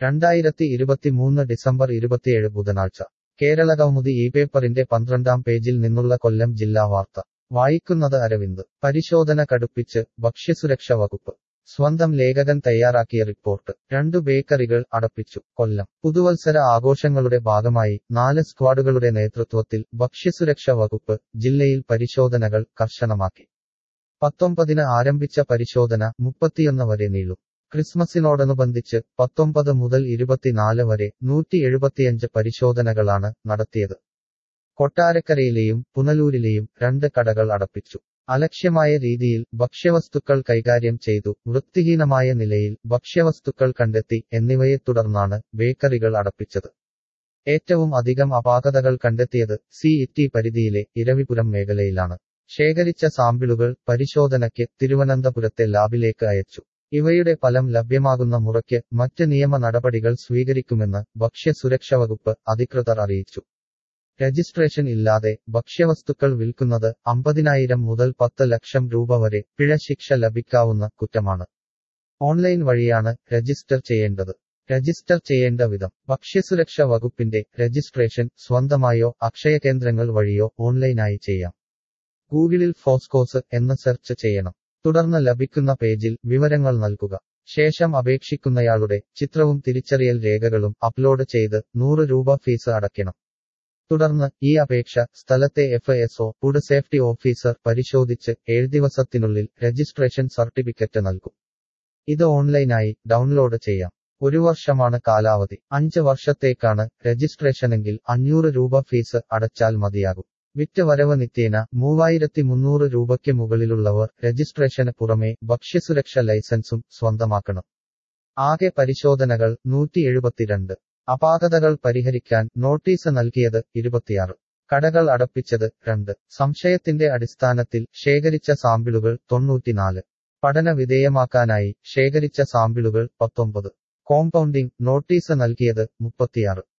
രണ്ടായിരത്തി ഇരുപത്തിമൂന്ന് ഡിസംബർ ഇരുപത്തിയേഴ് ബുധനാഴ്ച കേരളകൗമുദി ഈ പേപ്പറിന്റെ പന്ത്രണ്ടാം പേജിൽ നിന്നുള്ള കൊല്ലം ജില്ലാ വാർത്ത വായിക്കുന്നത് അരവിന്ദ് പരിശോധന കടുപ്പിച്ച് ഭക്ഷ്യസുരക്ഷ വകുപ്പ് സ്വന്തം ലേഖകൻ തയ്യാറാക്കിയ റിപ്പോർട്ട് രണ്ടു ബേക്കറികൾ അടപ്പിച്ചു കൊല്ലം പുതുവത്സര ആഘോഷങ്ങളുടെ ഭാഗമായി നാല് സ്ക്വാഡുകളുടെ നേതൃത്വത്തിൽ ഭക്ഷ്യസുരക്ഷ വകുപ്പ് ജില്ലയിൽ പരിശോധനകൾ കർശനമാക്കി പത്തൊമ്പതിന് ആരംഭിച്ച പരിശോധന മുപ്പത്തിയൊന്ന് വരെ നീളും ക്രിസ്മസിനോടനുബന്ധിച്ച് പത്തൊമ്പത് മുതൽ ഇരുപത്തിനാല് വരെ നൂറ്റി എഴുപത്തിയഞ്ച് പരിശോധനകളാണ് നടത്തിയത് കൊട്ടാരക്കരയിലെയും പുനലൂരിലെയും രണ്ട് കടകൾ അടപ്പിച്ചു അലക്ഷ്യമായ രീതിയിൽ ഭക്ഷ്യവസ്തുക്കൾ കൈകാര്യം ചെയ്തു വൃത്തിഹീനമായ നിലയിൽ ഭക്ഷ്യവസ്തുക്കൾ കണ്ടെത്തി എന്നിവയെ തുടർന്നാണ് ബേക്കറികൾ അടപ്പിച്ചത് ഏറ്റവും അധികം അപാകതകൾ കണ്ടെത്തിയത് സി ഇറ്റി പരിധിയിലെ ഇരവിപുരം മേഖലയിലാണ് ശേഖരിച്ച സാമ്പിളുകൾ പരിശോധനയ്ക്ക് തിരുവനന്തപുരത്തെ ലാബിലേക്ക് അയച്ചു ഇവയുടെ ഫലം ലഭ്യമാകുന്ന മുറയ്ക്ക് മറ്റ് നിയമ നടപടികൾ സ്വീകരിക്കുമെന്ന് ഭക്ഷ്യസുരക്ഷ വകുപ്പ് അധികൃതർ അറിയിച്ചു രജിസ്ട്രേഷൻ ഇല്ലാതെ ഭക്ഷ്യവസ്തുക്കൾ വിൽക്കുന്നത് അമ്പതിനായിരം മുതൽ പത്ത് ലക്ഷം രൂപ വരെ പിഴ ശിക്ഷ ലഭിക്കാവുന്ന കുറ്റമാണ് ഓൺലൈൻ വഴിയാണ് രജിസ്റ്റർ ചെയ്യേണ്ടത് രജിസ്റ്റർ ചെയ്യേണ്ട വിധം ഭക്ഷ്യസുരക്ഷ വകുപ്പിന്റെ രജിസ്ട്രേഷൻ സ്വന്തമായോ അക്ഷയ കേന്ദ്രങ്ങൾ വഴിയോ ഓൺലൈനായി ചെയ്യാം ഗൂഗിളിൽ ഫോസ്കോസ് എന്ന് സെർച്ച് ചെയ്യണം തുടർന്ന് ലഭിക്കുന്ന പേജിൽ വിവരങ്ങൾ നൽകുക ശേഷം അപേക്ഷിക്കുന്നയാളുടെ ചിത്രവും തിരിച്ചറിയൽ രേഖകളും അപ്ലോഡ് ചെയ്ത് നൂറ് രൂപ ഫീസ് അടയ്ക്കണം തുടർന്ന് ഈ അപേക്ഷ സ്ഥലത്തെ F S O food safety officer പരിശോധിച്ച് ഏഴ് ദിവസത്തിനുള്ളിൽ രജിസ്ട്രേഷൻ സർട്ടിഫിക്കറ്റ് നൽകും ഇത് ഓൺലൈനായി ഡൗൺലോഡ് ചെയ്യാം ഒരു വർഷമാണ് കാലാവധി അഞ്ച് വർഷത്തേക്കാണ് രജിസ്ട്രേഷനെങ്കിൽ അഞ്ഞൂറ് രൂപ ഫീസ് അടച്ചാൽ മതിയാകും വിറ്റ് വരവ് നിത്യേന മൂവായിരത്തി മുന്നൂറ് രൂപയ്ക്ക് മുകളിലുള്ളവർ രജിസ്ട്രേഷന് പുറമെ ഭക്ഷ്യസുരക്ഷ ലൈസൻസും സ്വന്തമാക്കണം ആകെ പരിശോധനകൾ നൂറ്റി എഴുപത്തിരണ്ട് അപാകതകൾ പരിഹരിക്കാൻ നോട്ടീസ് നൽകിയത് ഇരുപത്തിയാറ് കടകൾ അടപ്പിച്ചത് രണ്ട് സംശയത്തിന്റെ അടിസ്ഥാനത്തിൽ ശേഖരിച്ച സാമ്പിളുകൾ തൊണ്ണൂറ്റിനാല് പഠന വിധേയമാക്കാനായി ശേഖരിച്ച സാമ്പിളുകൾ പത്തൊമ്പത് കോമ്പൗണ്ടിംഗ് നോട്ടീസ് നൽകിയത് മുപ്പത്തിയാറ്